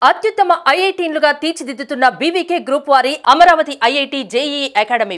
అత్యుత్తమ ఐఐటీలుగా తీర్చిదిద్దుతున్న BVK group వారి Amaravati IIT JEE academy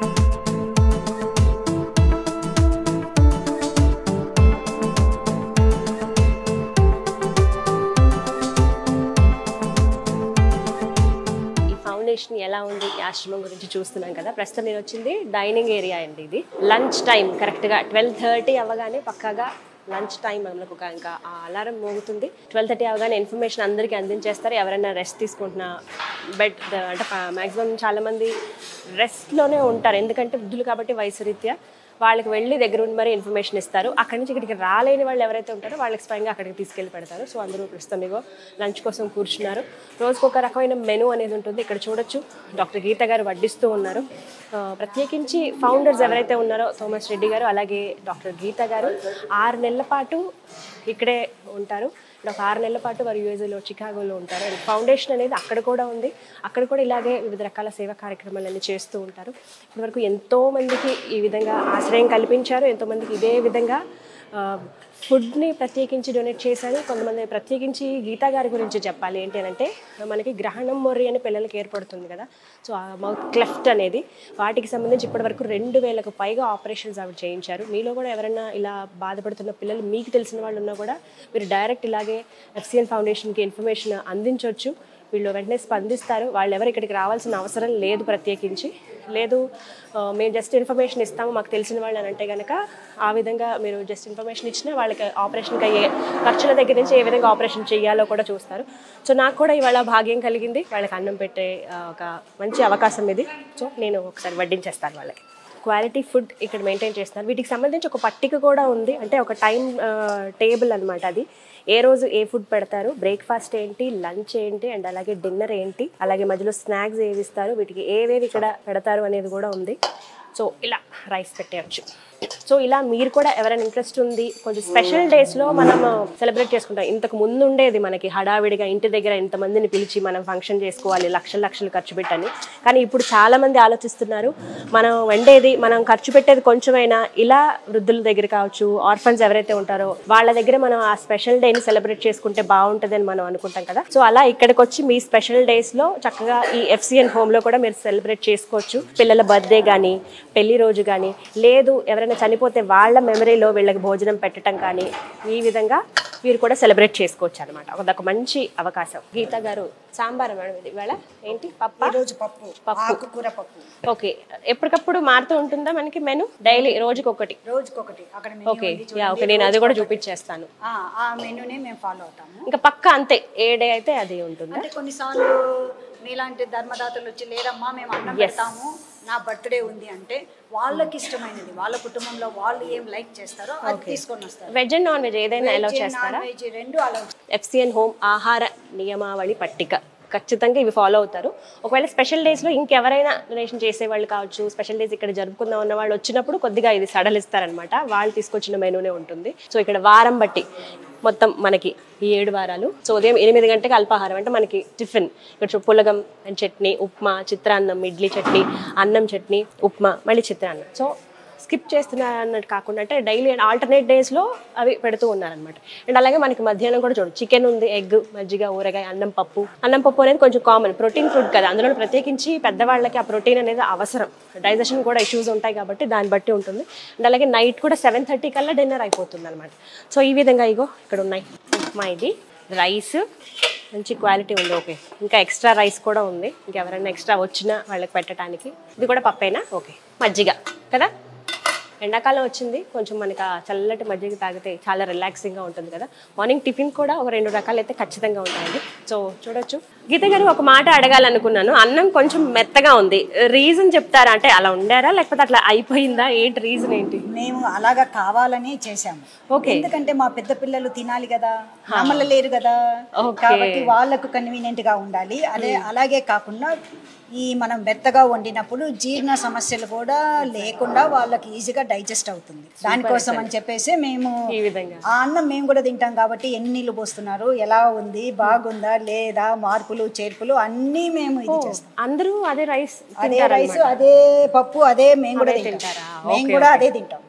ఈ ఫౌండేషన్ ఎలా ఉంది ఈ ఆశ్రమం గురించి చూస్తున్నాం కదా ప్రస్తుతం నేను వచ్చింది డైనింగ్ ఏరియా అండి ఇది లంచ్ టైం కరెక్ట్గా ట్వెల్వ్ థర్టీ అవ్వగానే పక్కాగా లంచ్ టైం మనకు ఒక ఇంకా ఆ అలారం మోగుతుంది ట్వెల్వ్ థర్టీ అవగానే ఇన్ఫర్మేషన్ అందరికీ అందించేస్తారు ఎవరైనా రెస్ట్ తీసుకుంటున్న బెడ్ అంటే మ్యాక్సిమం చాలామంది రెస్ట్లోనే ఉంటారు ఎందుకంటే వృద్ధులు కాబట్టి వయసు రీత్యా వాళ్ళకి వెళ్ళి దగ్గర ఉండి మరి ఇన్ఫర్మేషన్ ఇస్తారు అక్కడి నుంచి ఇక్కడికి రాలేని వాళ్ళు ఎవరైతే ఉంటారో వాళ్ళకి స్వయంగా అక్కడికి తీసుకెళ్ళి పెడతారు సో అందరూ ప్రస్తుతం ఇగో లంచ్ కోసం కూర్చున్నారు రోజుకు ఒక రకమైన మెనూ అనేది ఉంటుంది ఇక్కడ చూడొచ్చు డాక్టర్ గీత గారు వడ్డిస్తూ ఉన్నారు ఆ, ప్రత్యేకించి ఫౌండర్స్ ఎవరైతే ఉన్నారో థోమస్ రెడ్డి గారు అలాగే డాక్టర్ గీత గారు ఆరు నెలల పాటు ఇక్కడే ఉంటారు ఇక్కడ ఒక ఆరు నెలల పాటు వారు యూఎస్ఏలో చికాగోలో ఉంటారు అండ్ ఫౌండేషన్ అనేది అక్కడ కూడా ఉంది అక్కడ కూడా ఇలాగే వివిధ రకాల సేవా కార్యక్రమాలన్నీ చేస్తూ ఉంటారు ఇప్పటివరకు ఎంతో మందికి ఈ విధంగా ఆశ్రయం కల్పించారు ఎంతో మందికి ఇదే విధంగా ఆ, ఫుడ్ని ప్రత్యేకించి డొనేట్ చేశారు కొంతమంది ప్రత్యేకించి గీతా గారి గురించి చెప్పాలి ఏంటి అని అంటే మనకి గ్రహణం మొర్రి అని పిల్లలకి ఏర్పడుతుంది కదా సో ఆ మౌత్ క్లెఫ్ట్ అనేది వాటికి సంబంధించి ఇప్పటివరకు రెండు వేలకు పైగా ఆపరేషన్స్ ఆవిడ చేయించారు మీలో కూడా ఎవరైనా ఇలా బాధపడుతున్న పిల్లలు మీకు తెలిసిన వాళ్ళు ఉన్నా కూడా మీరు డైరెక్ట్ ఇలాగే ఎఫ్సిఎన్ ఫౌండేషన్కి ఇన్ఫర్మేషన్ అందించవచ్చు వీళ్ళు వెంటనే స్పందిస్తారు వాళ్ళు ఎవరు ఇక్కడికి రావాల్సిన అవసరం లేదు ప్రత్యేకించి లేదు ఆ, మేము జస్ట్ ఇన్ఫర్మేషన్ ఇస్తాము మాకు తెలిసిన వాళ్ళు అని అంటే కనుక ఆ విధంగా మీరు జస్ట్ ఇన్ఫర్మేషన్ ఇచ్చినా వాళ్ళకి ఆపరేషన్కి అయ్యే ఖర్చుల దగ్గర నుంచి ఏ విధంగా ఆపరేషన్ చేయాలో కూడా చూస్తారు సో నాకు కూడా ఇవాళ భాగ్యం కలిగింది వాళ్ళకి అన్నం పెట్టే ఆ, ఒక మంచి అవకాశం ఇది సో నేను ఒకసారి వడ్డించేస్తాను వాళ్ళకి క్వాలిటీ ఫుడ్ ఇక్కడ మెయింటైన్ చేస్తున్నారు వీటికి సంబంధించి ఒక పట్టిక కూడా ఉంది అంటే ఒక టైం టేబుల్ అన్నమాట అది ఏ రోజు ఏ ఫుడ్ పెడతారు బ్రేక్ఫాస్ట్ ఏంటి లంచ్ ఏంటి అండ్ అలాగే డిన్నర్ ఏంటి అలాగే మధ్యలో స్నాక్స్ ఏవి ఇస్తారు వీటికి ఏవేవి ఇక్కడ పెడతారు అనేది కూడా ఉంది సో ఇలా రైస్ పెట్టేయచ్చు సో ఇలా మీరు కూడా ఎవరైనా ఇంట్రెస్ట్ ఉంది కొంచెం స్పెషల్ డేస్లో మనం సెలబ్రేట్ చేసుకుంటాం ఇంతకు ముందు ఉండేది మనకి హడావిడిగా ఇంటి దగ్గర ఇంతమందిని పిలిచి మనం ఫంక్షన్ చేసుకోవాలి లక్షలు లక్షలు ఖర్చు పెట్టని కానీ ఇప్పుడు చాలా మంది ఆలోచిస్తున్నారు మనం వండేది మనం ఖర్చు పెట్టేది కొంచెమైనా ఇలా వృద్ధుల దగ్గర కావచ్చు ఆర్ఫన్స్ ఎవరైతే ఉంటారో వాళ్ళ దగ్గర మనం ఆ స్పెషల్ డేని సెలబ్రేట్ చేసుకుంటే బాగుంటుంది అని మనం అనుకుంటాం కదా సో అలా ఇక్కడికి వచ్చి మీ స్పెషల్ డేస్ లో చక్కగా ఈ ఎఫ్సిఎన్ హోమ్ లో కూడా మీరు సెలబ్రేట్ చేసుకోవచ్చు పిల్లల బర్త్డే కానీ పెళ్లి రోజు కానీ లేదు ఎవరైనా చనిపోతే వాళ్ళ మెమరీలో వీళ్ళకి భోజనం పెట్టడం కానీ ఈ విధంగా మీరు కూడా సెలబ్రేట్ చేసుకోవచ్చు అనమాట అదొక మంచి అవకాశం గీత గారు సాంబార్ మేడం ఇది ఇవాళ ఏంటి పప్ప రోజు పప్పు పప్పు. ఆకుకూర పప్పు ఓకే ఎప్పటికప్పుడు మారుతూ ఉంటుందా మనకి మెను డైలీ రోజుకి ఒకటి రోజుకొకటి అక్కడ menu ఓకే ఉంది యా ఓకే నేను అది కూడా చూపించేస్తాను ఆ, ఆ మెనూనే మేము ఫాలో అవుతాము ఇంకా పక్క అంతే ఏ డే అయితే అది ఉంటుంది అంటే కొన్నిసార్లు మీలాంటి ధర్మదాతలు వచ్చి లేదమ్మా మేము అన్నం పెడతాము నా బర్త్డే ఉంది అంటే వాళ్ళకి ఇష్టమైనది వాళ్ళ కుటుంబంలో వాళ్ళు ఏం లైక్ చేస్తారో అది తీసుకొని వస్తారు వెజ్ అండ్ నాన్ వెజ్ ఏదైనా అలౌ చేస్తారా నాన్ వెజ్ రెండు అలా ఎఫ్సిఎన్ హోమ్ ఆహార నియమావళి పట్టిక ఖచ్చితంగా ఇవి ఫాలో అవుతారు ఒకవేళ స్పెషల్ డేస్లో ఇంకెవరైనా డొనేషన్ చేసేవాళ్ళు కావచ్చు స్పెషల్ డేస్ ఇక్కడ జరుపుకుందాం ఉన్న వాళ్ళు వచ్చినప్పుడు కొద్దిగా ఇది సడలిస్తారనమాట వాళ్ళు తీసుకొచ్చిన మెనూనే ఉంటుంది సో ఇక్కడ వారం బట్టి మొత్తం మనకి ఈ ఏడు వారాలు సో ఉదయం ఎనిమిది గంటకి అల్పాహారం అంటే మనకి టిఫిన్ ఇక్కడ చూ- పులగం అండ్ చట్నీ ఉప్మా చిత్రాన్నం ఇడ్లీ చట్నీ అన్నం చట్నీ ఉప్మా మళ్ళీ చిత్రాన్నం సో స్కిప్ చేస్తున్నారు అన్నట్టు కాకుండా అంటే డైలీ ఆల్టర్నేట్ డేస్లో అవి పెడుతూ ఉన్నారనమాట అండ్ అలాగే మనకి మధ్యాహ్నం కూడా చూడండి చికెన్ ఉంది ఎగ్ మజ్జిగ ఊరగాయ అన్నం పప్పు అన్నం పప్పు అనేది కొంచెం కామన్ ప్రోటీన్ ఫుడ్ కదా అందులో ప్రత్యేకించి పెద్దవాళ్ళకి ఆ ప్రోటీన్ అనేది అవసరం డైజెషన్ కూడా ఇష్యూస్ ఉంటాయి కాబట్టి దాన్ని బట్టి ఉంటుంది అండ్ అలాగే నైట్ కూడా సెవెన్ థర్టీ కల్లా డిన్నర్ అయిపోతుంది అనమాట సో ఈ విధంగా ఇగో ఇక్కడ ఉన్నాయి ఉప్మా ఇది రైస్ మంచి క్వాలిటీ ఉంది ఓకే ఇంకా ఎక్స్ట్రా రైస్ కూడా ఉంది ఇంకెవరైనా ఎక్స్ట్రా వచ్చినా వాళ్ళకి పెట్టడానికి ఇది కూడా పప్పేనా ఓకే మజ్జిగ కదా ఎండాకాలం వచ్చింది కొంచెం మనకి ఆ చల్లటి మజ్జిగ తాగితే చాలా రిలాక్సింగ్గా ఉంటుంది కదా మార్నింగ్ టిఫిన్ కూడా ఒక రెండు రకాలు అయితే ఖచ్చితంగా ఉంటాయండి సో చూడొచ్చు గీత గారు ఒక మాట అడగాలనుకున్నాను అన్నం కొంచెం మెత్తగా ఉంది రీజన్ చెప్తారా అంటే అలా ఉండారా లేకపోతే అట్లా అయిపోయిందా ఏంటి రీజన్ ఏంటి మేము అలాగా కావాలని చేసాము ఓకే. ఎందుకంటే మా పెద్ద పిల్లలు తినాలి కదా నమ్మలలేరు కదా ఓకే. కాబట్టి వాళ్ళకు కన్వీనియంట్ గా ఉండాలి అదే అలాగే కాకుండా ఈ మనం మెత్తగా వండినప్పుడు జీర్ణ సమస్యలు కూడా లేకుండా వాళ్ళకి ఈజీగా డైజెస్ట్ అవుతుంది దానికోసం అని చెప్పేసి మేము ఈ విధంగా ఆ అన్నం మేము కూడా తింటాం కాబట్టి ఎన్ని నీళ్ళు పోస్తున్నారు ఎలా ఉంది బాగుందా లేదా మార్పులు చేర్పులు అన్నీ మేము ఇది చేస్తాం అందరూ అదే రైస్ అదే రైస్ అదే పప్పు అదే మేము కూడా అదే తింటాం తింటారా? మేము కూడా అదే తింటాం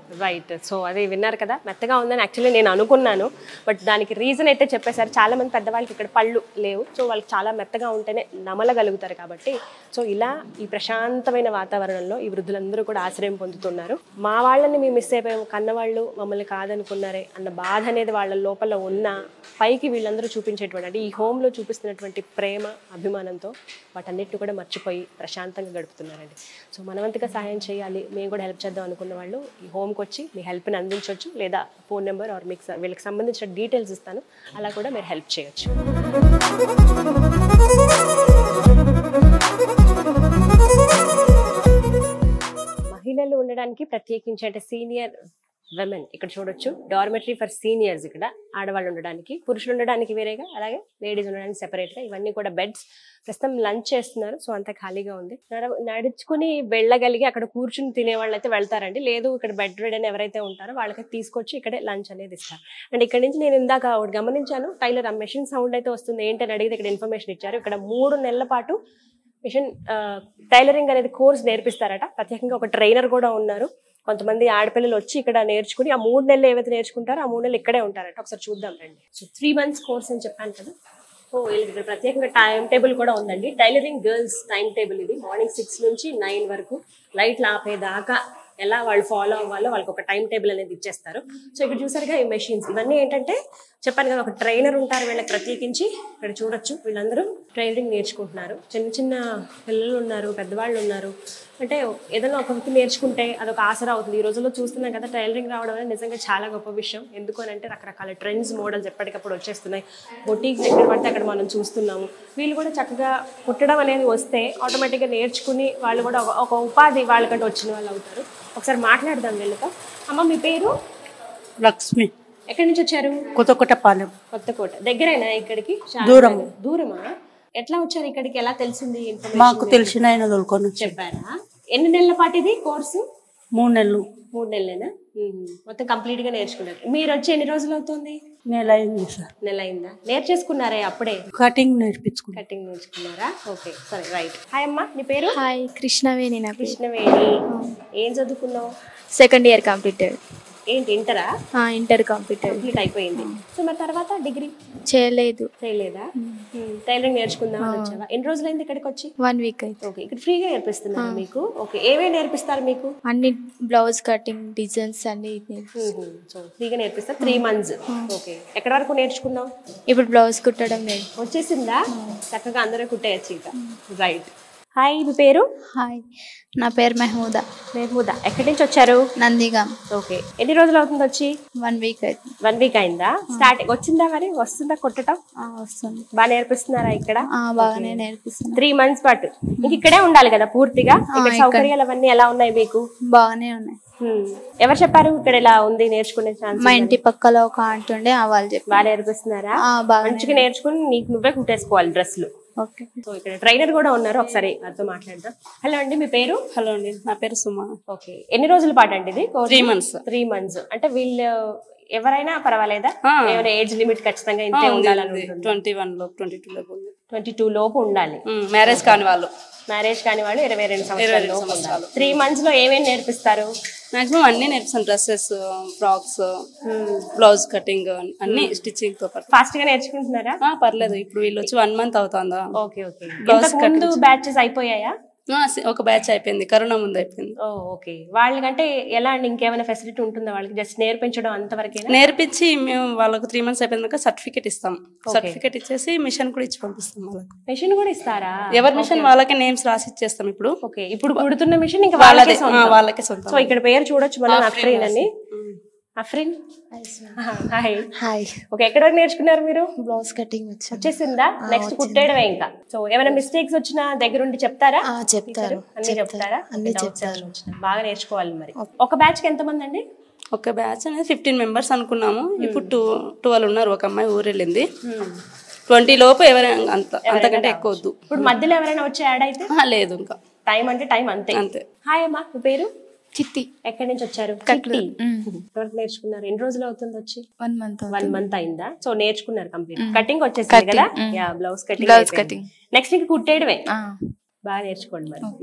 రైట్ సో అది విన్నారు కదా మెత్తగా ఉందని యాక్చువల్లీ నేను అనుకున్నాను బట్ దానికి రీజన్ అయితే చెప్పేశారు చాలా మంది పెద్దవాళ్ళకి ఇక్కడ పళ్ళు లేవు సో వాళ్ళకి చాలా మెత్తగా ఉంటేనే నమలగలుగుతారు కాబట్టి సో ఇలా ఈ ప్రశాంతమైన వాతావరణంలో ఈ వృద్ధులందరూ కూడా ఆశ్రయం పొందుతున్నారు మా వాళ్ళని మేము మిస్ అయిపోయాము కన్నవాళ్ళు మమ్మల్ని కాదనుకున్నారే అన్న బాధ అనేది వాళ్ళ లోపల ఉన్న పైకి వీళ్ళందరూ చూపించేటువంటి అంటే ఈ హోమ్లో చూపిస్తున్నటువంటి ప్రేమ అభిమానంతో వాటన్నిటిని కూడా మర్చిపోయి ప్రశాంతంగా గడుపుతున్నారండి సో మనవంతగా సహాయం చేయాలి మేము కూడా హెల్ప్ చేద్దాం అనుకున్న వాళ్ళు ఈ హోమ్కి వచ్చి మీ హెల్ప్ని అందించవచ్చు లేదా ఫోన్ నెంబర్ ఆర్ మీకు స- వీళ్ళకి సంబంధించిన డీటెయిల్స్ ఇస్తాను అలా కూడా మీరు హెల్ప్ చేయొచ్చు మహిళలు ఉండడానికి ప్రత్యేకించి అంటే సీనియర్ విమెన్ ఇక్కడ చూడొచ్చు డార్మెటరీ ఫర్ సీనియర్స్ ఇక్కడ ఆడవాళ్ళు ఉండడానికి పురుషులు ఉండడానికి వేరేగా అలాగే లేడీస్ ఉండడానికి separate గా ఇవన్నీ కూడా బెడ్స్ ప్రస్తుతం లంచ్ చేస్తున్నారు సో అంతా ఖాళీగా ఉంది నడ- నడుచుకుని వెళ్ళగలిగి అక్కడ కూర్చుని తినే వాళ్ళు అయితే వెళ్తారండి లేదు ఇక్కడ బెడ్ రెడ్ అని ఎవరైతే ఉంటారో వాళ్ళకి తీసుకొచ్చి ఇక్కడే లంచ్ అనేది ఇస్తారు అండ్ ఇక్కడ నుంచి నేను ఇందాక ఒకటి గమనించాను టైలర్ ఆ మెషిన్ సౌండ్ అయితే వస్తుంది ఏంటని అడిగితే ఇక్కడ ఇన్ఫర్మేషన్ ఇచ్చారు ఇక్కడ మూడు నెలల పాటు మిషన్ టైలరింగ్ అనేది కోర్స్ నేర్పిస్తారట ప్రత్యేకంగా ఒక ట్రైనర్ కూడా ఉన్నారు కొంతమంది ఆడపిల్లలు వచ్చి ఇక్కడ నేర్చుకుని ఆ మూడు నెలలు ఏవైతే నేర్చుకుంటారో ఆ మూడు నెలలు ఇక్కడే ఉంటారట ఒకసారి చూద్దాం రండి సో త్రీ మంత్స్ కోర్స్ అని చెప్పాను కదా ఓ వీళ్ళకి ఇక్కడ ప్రత్యేకంగా టైం టేబుల్ కూడా ఉందండి టైలరింగ్ గర్ల్స్ టైం టేబుల్ ఇది మార్నింగ్ సిక్స్ నుంచి నైన్ వరకు లైట్లు ఆపేదాకా ఎలా వాళ్ళు ఫాలో అవ్వాలో వాళ్ళకి ఒక టైం టేబుల్ అనేది ఇచ్చేస్తారు సో ఇక్కడ చూసారుగా ఈ మెషిన్స్ ఇవన్నీ ఏంటంటే చెప్పాను కదా ఒక ట్రైనర్ ఉంటారు వీళ్ళకి ప్రత్యేకించి ఇక్కడ చూడొచ్చు వీళ్ళందరూ ట్రైనింగ్ నేర్చుకుంటున్నారు చిన్న చిన్న పిల్లలు ఉన్నారు పెద్దవాళ్ళు ఉన్నారు అంటే ఏదైనా ఒక వ్యక్తి నేర్చుకుంటే అదొక ఆసరా అవుతుంది ఈ రోజుల్లో చూస్తున్నాం కదా టైలరింగ్ రావడం అనేది నిజంగా చాలా గొప్ప విషయం ఎందుకు అని అంటే రకరకాల ట్రెండ్స్ మోడల్స్ ఎప్పటికప్పుడు వచ్చేస్తున్నాయి బొటీక్స్ ఎక్కడ పడితే అక్కడ మనం చూస్తున్నాము వీళ్ళు కూడా చక్కగా కుట్టడం అనేది వస్తే ఆటోమేటిక్గా నేర్చుకుని వాళ్ళు కూడా ఒక- ఒక ఉపాధి వాళ్ళకంటే వచ్చిన వాళ్ళు అవుతారు ఒకసారి మాట్లాడదాం వీళ్ళతో అమ్మ మీ పేరు లక్ష్మి ఎక్కడి నుంచి వచ్చారు కొత్తకొట్టపాలెం కొత్తకోట దగ్గరేనా ఇక్కడికి చాలా దూరం. దూరమా ఎట్లా వచ్చారు ఇక్కడికి ఎలా తెలిసింది ఇన్ఫర్మేషన్ మాకు తెలిసిన ఆయన తోలుకొని వచ్చి చెప్పారా ఎన్ని నెలల పాటు ఇది కోర్సు మూడు నెలలు మూడు నెలలేనా మ్మ్. మొత్తం కంప్లీట్ గా నేర్చుకున్నారు మీరు వచ్చి ఎన్ని రోజులు అవుతుంది నెల అయింది సార్ నెల అయిందా నేర్చేసుకున్నారే అప్పుడే కటింగ్ నేర్పించుకున్నాం కటింగ్ నేర్చుకున్నారా ఓకే సరే రైట్ హాయ్ అమ్మా నీ పేరు హాయ్ కృష్ణవేణి నా పేరు కృష్ణవేణి ఏం చదువుకున్నావు సెకండ్ ఇయర్ కంప్లీటెడ్ ఏంటి ఇంటరా ఇంటర్ కంప్లీటెడ్ కంప్లీట్ అయిపోయింది సో మరి తర్వాత డిగ్రీ చేయలేదు చేయలేదా టైలరింగ్ నేర్చుకుందాం అని వచ్చావా ఎన్ని రోజులైంది ఇక్కడికి వచ్చి వన్ వీక్ అయితే ఓకే ఇక్కడ ఫ్రీగా నేర్పిస్తున్నారు మీకు ఓకే ఏమేమి నేర్పిస్తారు మీకు అన్ని బ్లౌజ్ కటింగ్ డిజైన్స్ అన్ని నేర్పి- సో ఫ్రీగా నేర్పిస్తారు త్రీ మంత్స్ ఓకే ఎక్కడి వరకు నేర్చుకున్నావు ఇప్పుడు బ్లౌజ్ కుట్టడం నేర్పి వచ్చేసిందా చక్కగా అందరూ కుట్టేయచ్చు ఇక రైట్ హాయ్ మీ పేరు హాయ్ నా పేరు మెహమూదా మెహమూదా ఎక్కడి నుంచి వచ్చారు నందిగాం ఓకే ఎన్ని రోజులు అవుతుంది వచ్చి వన్ వీక్ అయితే వన్ వీక్ అయిందా స్టార్టింగ్ వచ్చిందా మరి వస్తుందా కుట్టడం ఆ, వస్తుంది బాగా నేర్పిస్తున్నారా ఇక్కడ ఆ, బాగానే నేర్పిస్తున్నా త్రీ మంత్స్ పాటు ఇంక ఇక్కడే ఉండాలి కదా పూర్తిగా ఇక్కడ ఇక్కడ. సౌకర్యాలు అవన్నీ ఎలా ఉన్నాయి మీకు బాగానే ఉన్నాయి Hmm. ఎవరు చెప్పారు ఇక్కడ ఇలా ఉంది నేర్చుకునే ఛాన్స్ మా ఇంటి పక్కల ఒక ఆంటీ ఉండే ఆ వాళ్ళు చెప్పి బాగా నేర్పిస్తున్నారా ఆ, బాగానే మంచిగా నేర్చుకుని నీకు నువ్వే కుట్టేసుకోవాలి డ్రెస్సులు ఓకే సో ఇక్కడ ట్రైనర్ కూడా ఉన్నారు ఒకసారి వారితో మాట్లాడదాం హలో అండి మీ పేరు హలో అండి నా పేరు సుమ ఓకే ఎన్ని రోజుల పాటు అండి ఇది త్రీ మంత్స్ త్రీ మంత్స్ అంటే వీళ్ళు ఎవరైనా పర్వాలేదా ఆ. ఏమైనా ఏజ్ లిమిట్ ఖచ్చితంగా ఇంతే ఉండాలని ఉంటుంది ట్వంటీ వన్ లో ట్వంటీ టూ లో ఉంది ట్వంటీ టూ లోపు ఉండాలి మ్యారేజ్ కాని వాళ్ళు మ్యారేజ్ కాని వాళ్ళు ఇరవై రెండు సంవత్సరాల లోపు ఉండాలి త్రీ మంత్స్ లో ఏమేమి నేర్పిస్తారు మాక్సిమం అన్ని నేర్పిస్తాను డ్రెస్సెస్ ఫ్రాక్స్ బ్లౌజ్ కటింగ్ అన్ని స్టిచ్చింగ్ తో పాటు ఫాస్ట్ గా నేర్చుకుంటున్నారా ఆ, పర్లేదు ఇప్పుడు వీళ్ళు వచ్చి వన్ మంత్ అవుతుందా ఓకే ఓకే Blouse ఇంతకు ముందు బ్యాచెస్ అయిపోయాయా ఆ, సి- ఒక బ్యాచ్ అయిపోయింది కరోనా ముందు అయిపోయింది ఓ ఓకే వాళ్ళకంటే ఎలా అండి ఇంకేమైనా ఫెసిలిటీ ఉంటుందా వాళ్ళకి జస్ట్ నేర్పించడం అంతవరకేనా నేర్పించి మేము వాళ్ళకు త్రీ మంత్స్ అయిపోయినాక సర్టిఫికేట్ ఇస్తాం సర్టిఫికేట్ ఇచ్చేసి మిషన్ కూడా ఇచ్చి పంపిస్తాం వాళ్ళకి మిషన్ కూడా ఇస్తారా ఎవరి మిషన్ వాళ్ళకే నేమ్స్ రాసి ఇచ్చేస్తాం ఇప్పుడు ఓకే ఇప్పుడు కుడుతున్న మిషన్ ఇంకా వాళ్ళదే వాళ్ళకే ఆ, సొంతం. వాళ్ళకే సొంతం సో ఇక్కడ పేరు చూడొచ్చు మనం అఫ్రీన్ అని అఫ్రీన్ హాయ్ హాయ్ ఓకే ఎక్కడ వరకు నేర్చుకున్నారు మీరు బ్లౌజ్ కటింగ్ వచ్చాను వచ్చేసిందా నెక్స్ట్ కుట్టేయడమే ఇంకా సో ఏమైనా మిస్టేక్స్ వచ్చినా దగ్గరుండి చెప్తారా ఆ, చెప్తారు అన్ని చెప్తారా అన్ని Doubts చెప్తారు ఏమైనా వచ్చినా? బాగా నేర్చుకోవాలి మరి ఒక బ్యాచ్ కి ఎంత మంది అండి ఒక బ్యాచ్ అనేది ఫిఫ్టీన్ మెంబర్స్ అనుకున్నాము ఇప్పుడు టూ ట్వెల్వ్ ఉన్నారు ఒక అమ్మాయి ఊరు వెళ్ళింది ట్వంటీ లోపు ఎవరైనా అంత అంతకంటే ఎక్కువ వద్దు ఇప్పుడు మధ్యలో ఎవరైనా వచ్చి యాడ్ అయితే ఆహా, లేదు ఇంకా టైం అంటే టైం అంతే అంతే హాయ్ అమ్మా మీ పేరు చిత్తి ఎక్కడి నుంచి వచ్చారు చిట్టి. ఎవరికి నేర్చుకున్నారు ఎన్ని రోజులు అవుతుంది వచ్చి వన్ మంత్ వన్ మంత్ అయిందా సో నేర్చుకున్నారు కంప్లీట్ కటింగ్ వచ్చేసింది కదా yeah blouse cutting Blouse cutting. Next ఇంక కుట్టేయడమే బాగా నేర్చుకోండి మరి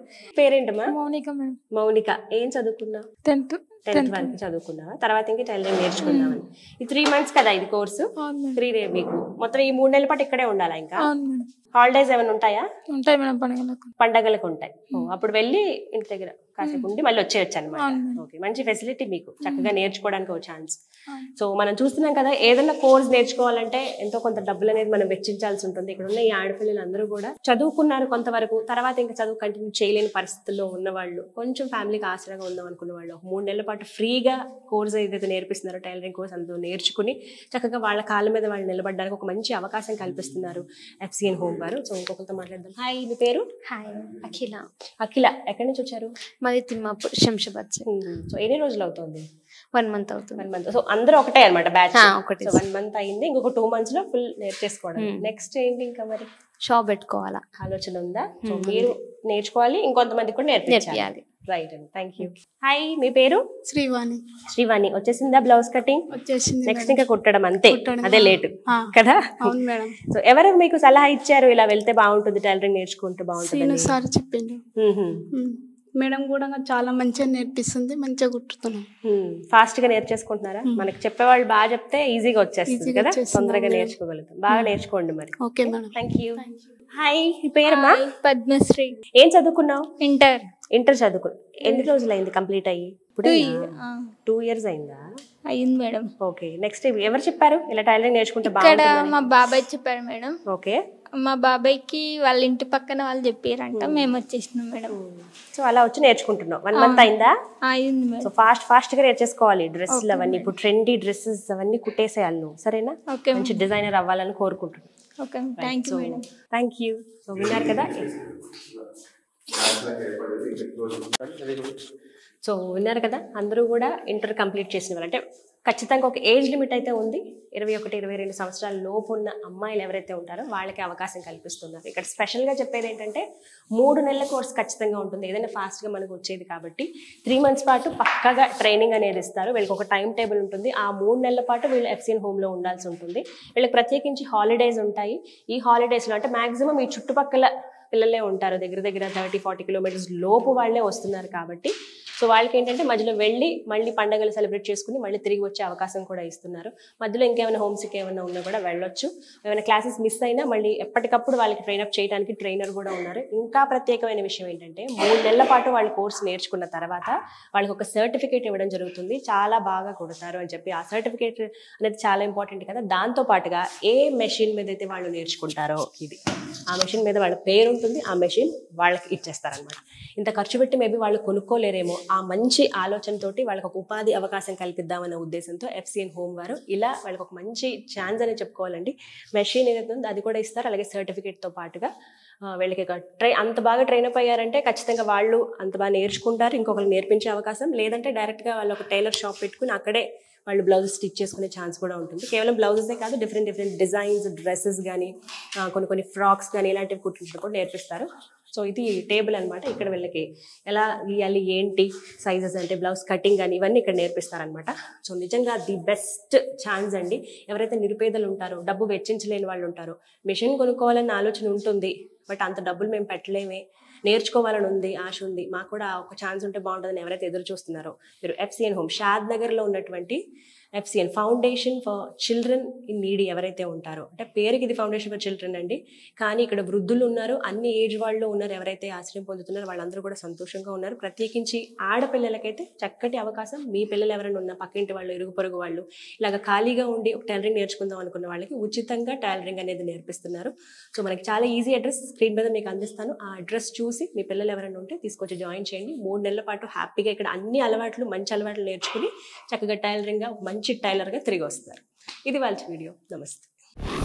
పేరేంటమ్మా మౌనిక మేడం మౌనిక ఏం చదువుకున్నావు టెన్త్ టెన్త్ వరకు చదువుకున్నావా తర్వాత ఇంకా టైలరింగ్ నేర్చుకుందామని ఈ త్రీ మంత్స్ కదా ఇది కోర్సు అవును మేడం త్రీ డే మీకు మొత్తం ఈ మూడు నెలల పాటు ఇక్కడే ఉండాలా ఇంకా అవును మేడం హాలిడేస్ ఏమైనా ఉంటాయా ఉంటాయి మేడం పండుగలకు పండగలకు ఉంటాయి ఓ, అప్పుడు వెళ్ళి ఇంటి దగ్గర కాసేపు ఉండి మళ్ళీ వచ్చేయచ్చు అనమాట అవును మేడం. ఓకే మంచి ఫెసిలిటీ మీకు చక్కగా నేర్చుకోవడానికి ఒక ఛాన్స్ అవును. సో మనం చూస్తున్నాం కదా ఏదైనా కోర్స్ నేర్చుకోవాలంటే ఎంతో కొంత డబ్బులు అనేది మనం వెచ్చించాల్సి ఉంటుంది ఇక్కడ ఉన్న ఈ ఆడపిల్లలు అందరూ కూడా చదువుకున్నారు కొంతవరకు తర్వాత ఇంకా చదువు కంటిన్యూ చేయలేని పరిస్థితుల్లో ఉన్న వాళ్ళు కొంచెం ఫ్యామిలీకి ఆసరాగా ఉందాం అనుకున్న వాళ్ళు ఒక మూడు నెలల పాటు ఫ్రీగా కోర్స్ ఏదైతే నేర్పిస్తున్నారో టైలరింగ్ కోర్స్ అందులో నేర్చుకుని చక్కగా వాళ్ళ కాళ్ళ మీద వాళ్ళు నిలబడడానికి ఒక మంచి అవకాశం కల్పిస్తున్నారు ఎఫ్సిఎన్ హోమ్ వారు సో ఇంకొకరితో మాట్లాడదాం హాయ్ మీ పేరు హాయ్ అఖిల అఖిల ఎక్కడి నుంచి వచ్చారు మాది తిమ్మాపూర్ శంషాబాద్ సైడ్ సో ఎన్ని రోజులు అవుతుంది వన్ మంత్ అవుతుంది వన్ మంత్ సో అందరూ ఒకటే అనమాట బ్యాచ్ ఆ, ఒకటే. వన్ మంత్ అయింది ఇంకొక టూ మంత్స్ లో ఫుల్ నేర్చేసుకోవడం నెక్స్ట్ ఏంటి ఇంకా మరి షాప్ పెట్టుకోవాలా ఆలోచన ఉందా సో మీరు నేర్చుకోవాలి ఇంకొంతమంది కూడా నేర్పించాలి నేర్పియాలి. రైట్ అండి థ్యాంక్ యూ హాయ్ మీ పేరు శ్రీవాణి శ్రీవాణి వచ్చేసిందా బ్లౌజ్ కటింగ్ వచ్చేసింది నెక్స్ట్ ఇంకా కుట్టడం అంతే కుట్టడం. అదే లేట్ ఆ. కదా అవును మేడం సో ఎవరు మీకు సలహా ఇచ్చారు ఇలా వెళ్తే బాగుంటుంది టైలరింగ్ నేర్చుకుంటే సీను బాగుంటుంది సార్ చెప్పిండు ఉమ్. మేడం కూడా చాలా మంచిగా నేర్పిస్తుంది మంచిగా కుట్టుతున్నాం ఫాస్ట్ గా నేర్చేసుకుంటున్నారా మనకి చెప్పేవాళ్ళు బాగా చెప్తే ఈజీగా వచ్చేస్తుంది Easy గా కదా వచ్చేస్తుంది, తొందరగా అవును. నేర్చుకోగలుగుతాం బాగా నేర్చుకోండి మరి okay madam thank you hi మీ పేరమ్మా పద్మశ్రీ ఏం చదువుకున్నావు ఇంటర్ ఇంటర్ చదువుకున్నావు ఎన్ని రోజులు అయింది కంప్లీట్ అయ్యి ఇప్పుడు టూ ఇయర్స్ అయిందా అయింది మేడం ఓకే నెక్స్ట్ ఎవరు చెప్పారు ఇలా టైలరింగ్ నేర్చుకుంటే ఇక్కడ బాగుంటుందని మా బాబాయ్ చెప్పారు మేడం ఓకే మా బాబాయ్కి వాళ్ళ ఇంటి పక్కన వాళ్ళు చెప్పారంట మేము వచ్చేసినాం మేడం సో అలా వచ్చి నేర్చుకుంటున్నావు వన్ మంత్ అయిందా అయింది సో మేడం ఫాస్ట్ ఫాస్ట్ గా నేర్చేసుకోవాలి డ్రెస్సులు అవన్నీ ఇప్పుడు ట్రెండీ డ్రెస్సెస్ అవన్నీ కుట్టేసేయాలి నువ్వు సరేనా ఓకే మంచి డిజైనర్ అవ్వాలని కోరుకుంటున్నాను okay thank you madam thank you so విన్నారు కదా సో విన్నారు కదా అందరూ కూడా ఇంటర్ కంప్లీట్ చేసిన వాళ్ళు అంటే ఖచ్చితంగా ఒక ఏజ్ లిమిట్ అయితే ఉంది ఇరవై ఒకటి ఇరవై రెండు సంవత్సరాల లోపు ఉన్న అమ్మాయిలు ఎవరైతే ఉంటారో వాళ్ళకి అవకాశం కల్పిస్తున్నారు ఇక్కడ స్పెషల్గా చెప్పేది ఏంటంటే మూడు నెలల కోర్స్ ఖచ్చితంగా ఉంటుంది ఏదైనా ఫాస్ట్గా మనకు వచ్చేది కాబట్టి త్రీ మంత్స్ పాటు పక్కగా ట్రైనింగ్ అనేది ఇస్తారు వీళ్ళకి ఒక టైం టేబుల్ ఉంటుంది ఆ మూడు నెలల పాటు వీళ్ళు ఎఫ్సిఎన్ హోమ్లో ఉండాల్సి ఉంటుంది వీళ్ళకి ప్రత్యేకించి హాలిడేస్ ఉంటాయి ఈ హాలిడేస్లో అంటే మాక్సిమం ఈ చుట్టుపక్కల పిల్లలే ఉంటారు దగ్గర దగ్గర థర్టీ ఫార్టీ కిలోమీటర్స్ లోపు వాళ్ళే వస్తున్నారు కాబట్టి సో వాళ్ళకి ఏంటంటే మధ్యలో వెళ్ళి మళ్ళీ పండగలు సెలబ్రేట్ చేసుకుని మళ్ళీ తిరిగి వచ్చే అవకాశం కూడా ఇస్తున్నారు మధ్యలో ఇంకేమైనా హోమ్ సిక్ ఏమైనా ఉన్నా కూడా వెళ్ళొచ్చు ఏమైనా క్లాసెస్ మిస్ అయినా మళ్ళీ ఎప్పటికప్పుడు వాళ్ళకి ట్రైనప్ చేయడానికి ట్రైనర్ కూడా ఉన్నారు ఇంకా ప్రత్యేకమైన విషయం ఏంటంటే మూడు నెలల పాటు వాళ్ళు కోర్స్ నేర్చుకున్న తర్వాత వాళ్ళకి ఒక సర్టిఫికేట్ ఇవ్వడం జరుగుతుంది చాలా బాగా కొడతారు అని చెప్పి ఆ సర్టిఫికేట్ అనేది చాలా ఇంపార్టెంట్ కదా దాంతో పాటుగా ఏ మెషిన్ మీద అయితే వాళ్ళు నేర్చుకుంటారో ఇది ఆ మెషిన్ మీద వాళ్ళ పేరు ఉంటుంది ఆ మెషిన్ వాళ్ళకి ఇచ్చేస్తారనమాట ఇంత ఖర్చు పెట్టి మేబీ వాళ్ళు కొనుక్కోలేరేమో ఆ మంచి ఆలోచనతోటి వాళ్ళకి ఒక ఉపాధి అవకాశం కల్పిద్దామనే ఉద్దేశంతో ఎఫ్సిఎన్ హోమ్ వారు ఇలా వాళ్ళకి ఒక మంచి ఛాన్స్ అని చెప్పుకోవాలండి మెషిన్ ఏదైతే ఉందో అది కూడా ఇస్తారు అలాగే సర్టిఫికేట్తో పాటుగా ఆ, వీళ్ళకి ట్రై అంత బాగా ట్రైన్ అప్ అయ్యారంటే ఖచ్చితంగా వాళ్ళు అంత బాగా నేర్చుకుంటారు ఇంకొకరు నేర్పించే అవకాశం లేదంటే డైరెక్ట్గా వాళ్ళు ఒక టైలర్ షాప్ పెట్టుకుని అక్కడే వాళ్ళు బ్లౌజ్ స్టిచ్ చేసుకునే ఛాన్స్ కూడా ఉంటుంది కేవలం బ్లౌజెసే కాదు డిఫరెంట్ డిఫరెంట్ డిజైన్స్ డ్రెస్సెస్ కానీ కొన్ని కొన్ని ఫ్రాక్స్ కానీ ఇలాంటివి కుట్టించడం కూడా నేర్పిస్తారు సో ఇది టేబుల్ అన్నమాట ఇక్కడ వీళ్ళకి ఎలా గీయాలి ఏంటి సైజెస్ అంటే బ్లౌజ్ కటింగ్ కానీ ఇవన్నీ ఇక్కడ నేర్పిస్తారనమాట సో నిజంగా ది బెస్ట్ ఛాన్స్ అండి ఎవరైతే నిరుపేదలు ఉంటారో డబ్బు వెచ్చించలేని వాళ్ళు ఉంటారో మిషన్ కొనుక్కోవాలన్న ఆలోచన ఉంటుంది బట్ అంత డబ్బులు మేము పెట్టలేమే నేర్చుకోవాలని ఉంది ఆశ ఉంది మాకు కూడా ఒక ఛాన్స్ ఉంటే బాగుంటుందని ఎవరైతే ఎదురు చూస్తున్నారో మీరు ఎఫ్సిఎన్ హోమ్ షాద్ నగర్లో ఉన్నటువంటి FCN foundation for children in needy ఎవరైతే ఉంటారో అంటే పేరుకి ఇది ఫౌండేషన్ ఫర్ చిల్డ్రన్ అండి కానీ ఇక్కడ వృద్ధులు ఉన్నారు అన్ని ఏజ్ వాళ్ళు ఉన్నారు ఎవరైతే ఆశ్రయం పొందుతున్నారో వాళ్ళందరూ కూడా సంతోషంగా ఉన్నారు ప్రత్యేకించి ఆడపిల్లలకైతే చక్కటి అవకాశం మీ పిల్లలు ఎవరైనా ఉన్న పక్కింటి వాళ్ళు ఇరుగు పొరుగు వాళ్ళు ఇలాగ ఖాళీగా ఉండి ఒక టైలరింగ్ నేర్చుకుందాం అనుకున్న వాళ్ళకి ఉచితంగా టైలరింగ్ అనేది నేర్పిస్తున్నారు సో మనకి చాలా ఈజీ అడ్రస్ స్క్రీన్ మీద మీకు అందిస్తాను ఆ అడ్రస్ చూసి మీ పిల్లలు ఎవరైనా ఉంటే తీసుకొచ్చి జాయిన్ చేయండి మూడు నెలల పాటు హ్యాపీగా ఇక్కడ అన్ని అలవాట్లు మంచి అలవాట్లు నేర్చుకుని చక్కగా టైలరింగ్గా ఒక మంచి టైలర్గా తిరిగి వస్తారు ఇది వాళ్ళ వీడియో నమస్తే